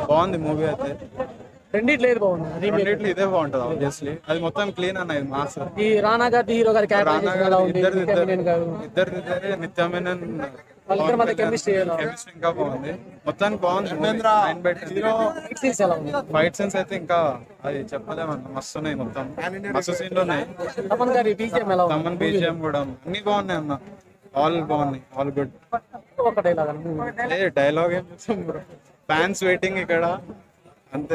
బాగుంది మూవీ అయితే రెండిట్లో ఏది బాగుంది రీమేక్ రెండిట్లో ఇదే బాగుంటది ఆబ్వియస్లీ అది మొత్తం క్లీన్ అన్న ఇది మాస్ ఈ రానా గారి హీరో గారి రానా క్యారెక్టర్ ఎలా గారు ఉంది ఇద్దరు నిత్యమేనన్ గారు ఇద్దరు ఇద్దరే నిత్యమేనన్ వాళ్ళిద్దరి మధ్య chemistry ఎలా ఉంది? కెమిస్ట్రీ ఇంకా బాగుంది మొత్తానికి బాగుంది nine by hero fight scenes ఎలా ఉంది ఫైట్ సీన్స్ అయితే ఇంకా అది చెప్పలేమన్న మస్తు ఉన్నాయి మొత్తం మస్తు సీన్లు ఉన్నాయి తమన్ గారి బీజిఎం ఎలా ఉంది తమ్మన్ బీజిఎం కూడా అన్ని బాగున్నాయి అన్న ఆల్ బాగున్నాయి ఆల్ గుడ్ ఒక డైలాగ్ అన్న movie. ఏ డైలాగ్ ఏం చెప్తాం బ్రో ఫ్యాన్స్ వెయిటింగ్ ఇక్కడ అంతే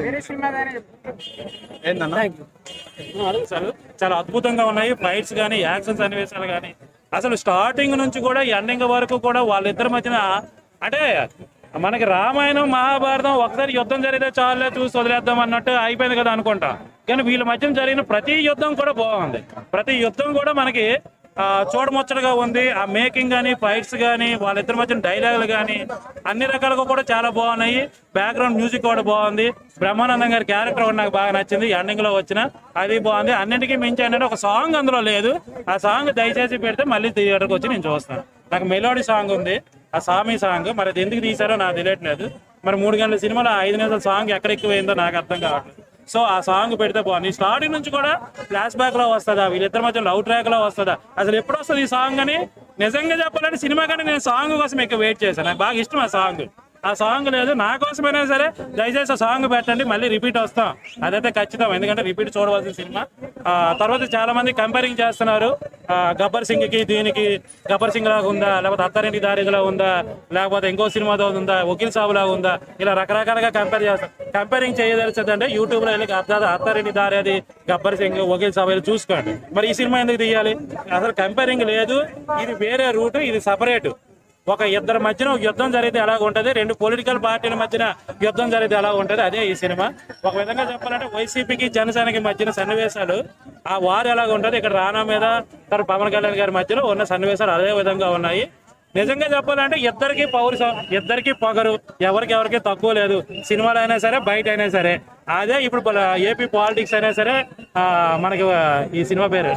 ఏందన్నా Thank you. అడుగు సార్ చాలా అద్భుతంగా ఉన్నాయి ఫైట్స్ కానీ యాక్షన్ సన్నివేశాలు కానీ అసలు స్టార్టింగ్ నుంచి కూడా ఎండింగ్ వరకు కూడా వాళ్ళిద్దరి మధ్యన అంటే మనకి రామాయణం మహాభారతం ఒకసారి యుద్ధం జరిగితే చాలే చూసి వదిలేద్దాం అన్నట్టు అయిపోయింది కదా అనుకుంటా కానీ వీళ్ళ మధ్య జరిగిన ప్రతి యుద్ధం కూడా బాగుంది ప్రతి యుద్ధం కూడా మనకి ఆ, చూడముచ్చటగా ఉంది ఆ మేకింగ్ కానీ ఫైట్స్ కానీ వాళ్ళిద్దరి మధ్య డైలాగులు కానీ అన్ని రకాలుగా కూడా చాలా బాగున్నాయి బ్యాక్గ్రౌండ్ మ్యూజిక్ కూడా బాగుంది బ్రహ్మానందం గారి క్యారెక్టర్ కూడా నాకు బాగా నచ్చింది ఎండింగ్ లో వచ్చిన అది బాగుంది అన్నిటికీ మించి ఏంటంటే ఒక సాంగ్ అందులో లేదు ఆ సాంగ్ దయచేసి పెడితే మళ్ళీ థియేటర్కి వచ్చి నేను చూస్తాను నాకు మెలోడీ సాంగ్ ఉంది ఆ సామి సాంగ్ మరి అది ఎందుకు తీసారో నాకు తెలియట్లేదు మరి మూడు గంటల సినిమాలో ఐదు నిమిషాల సాంగ్ ఎక్కడ ఎక్కువైందో నాకు అర్థం కావట్లేదు సో ఆ సాంగ్ పెడితే బాగుంది స్టార్టింగ్ నుంచి కూడా ఫ్లాష్ బ్యాక్ లో వస్తుందా వీళ్ళిద్దరి మధ్య లవ్ ట్రాక్ లో వస్తుందా అసలు ఎప్పుడు వస్తుంది ఈ సాంగ్ అని నిజంగా చెప్పాలంటే సినిమా కంటే నేను సాంగ్ కోసం ఎక్కువ వెయిట్ చేశాను నాకు బాగా ఇష్టం ఆ సాంగ్ ఆ సాంగ్ లేదు నా కోసమైనా సరే దయచేసి ఆ సాంగ్ పెట్టండి మళ్ళీ రిపీట్ వస్తాం అదైతే ఖచ్చితం ఎందుకంటే రిపీట్ చూడవలసిన సినిమా ఆ తర్వాత చాలా మంది కంపేరింగ్ చేస్తున్నారు ఆ, గబ్బర్ సింగ్ కి దీనికి గబ్బర్ సింగ్ లాగా ఉందా లేకపోతే అత్తారింటి దారిదిలా ఉందా లేకపోతే ఇంకో సినిమాతో ఉందా వకీల్ సాబు లాగా ఉందా ఇలా రకరకాలుగా కంపేర్ చేస్తారు కంపేరింగ్ చేయదలిసిందంటే యూట్యూబ్ లో వెళ్ళి అత్త అత్తారింటి దారి అది గబ్బర్ సింగ్ వకీల్ సాబు వెళ్ళి చూసుకోండి మరి ఈ సినిమా ఎందుకు తీయాలి అసలు కంపేరింగ్ లేదు ఇది వేరే రూట్ ఇది సపరేట్ ఒక ఇద్దరి మధ్యన ఒక యుద్ధం జరిగితే ఎలా ఉంటది రెండు పొలిటికల్ పార్టీల మధ్యన యుద్ధం జరిగితే ఎలా ఉంటది అదే ఈ సినిమా ఒక విధంగా చెప్పాలంటే వైసీపీకి జనసేనకి మధ్యన సన్నివేశాలు ఆ వారు ఎలా ఉంటది ఇక్కడ రానా మీద తర్వాత పవన్ కళ్యాణ్ గారి మధ్యలో ఉన్న సన్నివేశాలు అదే విధంగా ఉన్నాయి నిజంగా చెప్పాలంటే ఇద్దరికి పౌరుషం ఇద్దరికి పొగరు ఎవరికి ఎవరికి తక్కువ లేదు సినిమాలు అయినా సరే బయట అయినా సరే అదే ఇప్పుడు పల- ఏపీ పాలిటిక్స్ అయినా సరే ఆ, మనకి ఆ, ఈ సినిమా పేరు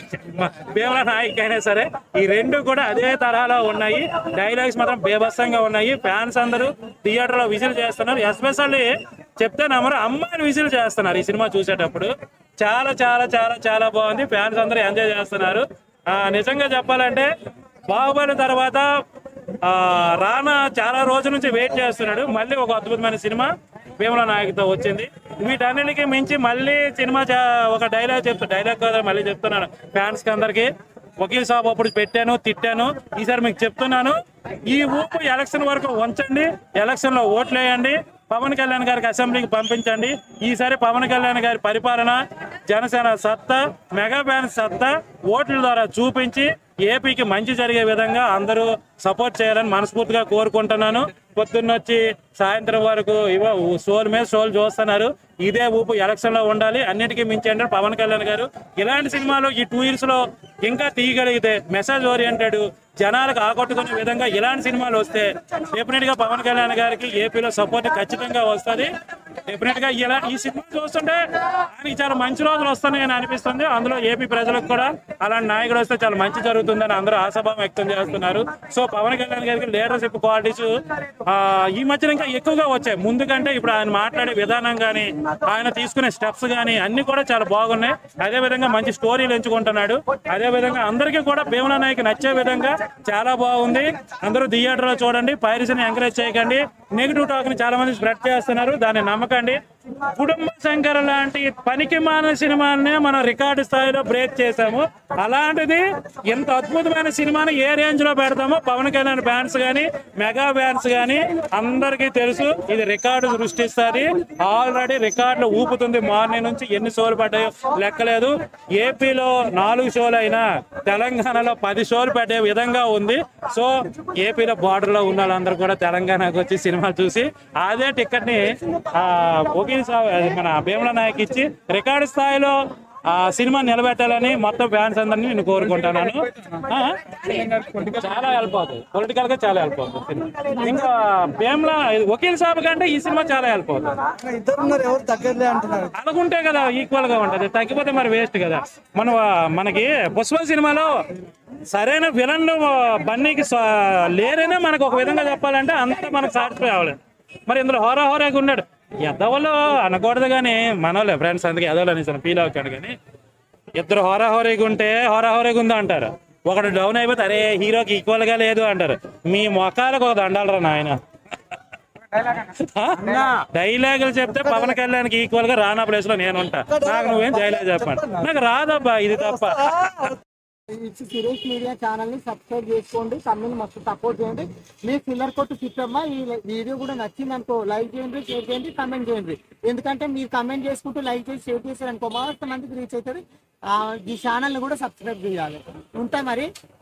భీమల నాయక్ అయినా సరే ఈ రెండు కూడా అదే తరహాలో ఉన్నాయి డైలాగ్స్ మాత్రం బేభత్సంగా ఉన్నాయి ఫ్యాన్స్ అందరూ థియేటర్ లో విజిల్ చేస్తున్నారు ఎస్పెషల్లీ చెప్తే నమ్మరు అమ్మాయిలు విజిల్ చేస్తున్నారు ఈ సినిమా చూసేటప్పుడు చాలా చాలా చాలా చాలా బాగుంది ఫ్యాన్స్ అందరూ ఎంజాయ్ చేస్తున్నారు ఆ, నిజంగా చెప్పాలంటే బాహుబలి తర్వాత ఆ, రానా చాలా రోజుల నుంచి వెయిట్ చేస్తున్నాడు మళ్ళీ ఒక అద్భుతమైన సినిమా భీమల నాయకుతో వచ్చింది వీటన్నిటికీ మించి మళ్ళీ సినిమా చా- ఒక డైలాగ్ చెప్తా డైలాగ్ కాదు మళ్ళీ చెప్తున్నాను ఫ్యాన్స్ కి అందరికి వకీల్ సాబ్ అప్పుడు పెట్టాను తిట్టాను ఈసారి మీకు చెప్తున్నాను ఈ ఊపు ఎలక్షన్ వరకు ఉంచండి ఎలక్షన్ లో ఓట్లు వేయండి పవన్ కళ్యాణ్ గారికి అసెంబ్లీకి పంపించండి ఈసారి పవన్ కళ్యాణ్ గారి పరిపాలన జనసేన సత్తా మెగా బ్యాన్ సత్తా ఓట్ల ద్వారా చూపించి ఏపీకి మంచి జరిగే విధంగా అందరూ సపోర్ట్ చేయాలని మనస్ఫూర్తిగా కోరుకుంటున్నాను పొద్దున్నొచ్చి సాయంత్రం వరకు ఇవ షోల్ మీద షోలు చూస్తున్నారు ఇదే ఊపు ఎలక్షన్ లో ఉండాలి అన్నిటికీ మించి అంటే పవన్ కళ్యాణ్ గారు ఇలాంటి సినిమాలు ఈ టూ ఇయర్స్ లో ఇంకా తీయగలిగితే మెసేజ్ ఓరియంటెడ్ జనాలకు ఆకట్టుకునే విధంగా ఇలాంటి సినిమాలు వస్తే డెఫినెట్ గా పవన్ కళ్యాణ్ గారికి ఏపీలో సపోర్ట్ ఖచ్చితంగా వస్తది డెఫినెట్ గా ఇలా ఈ సినిమా చూస్తుంటే ఆయనకి చాలా మంచి రోజులు వస్తున్నాయని అనిపిస్తుంది అందులో ఏపీ ప్రజలకు కూడా అలాంటి నాయకుడు వస్తే చాలా మంచి జరుగుతుందని అందరూ ఆశాభావం వ్యక్తం చేస్తున్నారు సో పవన్ కళ్యాణ్ గారికి లీడర్షిప్ క్వాలిటీస్ ఈ మధ్యన ఇంకా ఎక్కువగా వచ్చాయి ముందు కంటే ఇప్పుడు ఆయన మాట్లాడే విధానం కానీ ఆయన తీసుకునే స్టెప్స్ కానీ అన్ని కూడా చాలా బాగున్నాయి అదే విధంగా మంచి స్టోరీలు ఎంచుకుంటున్నాడు అదే విధంగా అందరికీ కూడా భీమలా నాయక్ నచ్చే విధంగా చాలా బాగుంది అందరూ థియేటర్ లో చూడండి పైరసీని ఎంకరేజ్ చేయకండి నెగిటివ్ టాక్ ని చాలా మంది స్ప్రెడ్ చేస్తున్నారు దాన్ని నమ్మకండి కుటుంబ శంకర లాంటి పనికి మాన సినిమానే మనం రికార్డు స్థాయిలో బ్రేక్ చేశాము అలాంటిది ఎంత అద్భుతమైన సినిమాని ఏ రేంజ్ లో పెడతామో పవన్ కళ్యాణ్ ఫ్యాన్స్ గానీ మెగా ఫ్యాన్స్ గానీ అందరికీ తెలుసు ఇది రికార్డు సృష్టిస్తుంది ఆల్రెడీ రికార్డులు ఊపుతుంది మార్నింగ్ నుంచి ఎన్ని షోలు పడ్డాయో లెక్కలేదు ఏపీలో నాలుగు షోలు అయినా తెలంగాణలో పది షోలు పడ్డే విధంగా ఉంది సో ఏపీలో బార్డర్ లో ఉన్న వాళ్ళందరూ కూడా తెలంగాణకు వచ్చి సినిమా చూసి అదే టికెట్ ని ఆ, వకీల్ సాబ్ అది మన భీమల నాయక్ ఇచ్చి రికార్డు స్థాయిలో ఆ సినిమా నిలబెట్టాలని మొత్తం ఫ్యాన్స్ అందరినీ నేను కోరుకుంటున్నాను ఆ? చాలా హెల్ప్ అవుతుంది పొలిటికల్ గా చాలా హెల్ప్ అవుతుంది సినిమా ఇంకా భీమల వకీల్ సాబ్ కంటే ఈ సినిమా చాలా హెల్ప్ అవుతుంది ఇద్దరు ఉన్నారు ఎవరు తగ్గలే అంటున్నారు అలాగుంటే కదా ఈక్వల్ గా ఉంటది తగ్గిపోతే మరి వేస్ట్ కదా మన మనకి పుష్ప సినిమాలో సరైన విలన్ బన్నీకి స- లేరనే మనకు ఒక విధంగా చెప్పాలంటే అంత మనకు సాటిస్ఫై అవ్వలేదు మరి ఇందులో హోరా హోరాగా ఉన్నాడు ఎదవలు అనకూడదు కానీ మనోళ్ళే ఫ్రెండ్స్ అందుకే ఎదవలు అనేసి ఫీల్ అవుతాడు కానీ ఇద్దరు హోరాహోరీగా ఉంటే హోరాహోరీగా ఉందా అంటారు ఒకడు డౌన్ అయిపోతే అరే హీరోకి ఈక్వల్ గా లేదు అంటారు మీ మొఖాలకు ఒక దండాలరా నాయన డైలాగులు చెప్తే పవన్ కళ్యాణ్కి ఈక్వల్ గా రానా ప్లేస్ లో నేను ఉంటా నాకు నువ్వేం డైలాగ్ చెప్పండి నాకు రాదబ్బా ఇది తప్ప ఇట్స్ సురేష్ మీడియా ఛానల్ ని సబ్స్క్రైబ్ చేసుకోండి తమ్ముని మస్తు సపోర్ట్ చేయండి మీ ఫిల్లర్ కొట్టు సిట్టమ్మ ఈ వీడియో కూడా నచ్చింది అనుకో లైక్ చేయండి షేర్ చేయండి కమెంట్ చేయండి ఎందుకంటే మీరు కమెంట్ చేసుకుంటూ లైక్ చేసి షేర్ చేశారు అనుకో మస్తు మందికి రీచ్ అవుతుంది ఆ, ఈ ఛానల్ ని కూడా సబ్స్క్రైబ్ చేయాలి ఉంటా మరి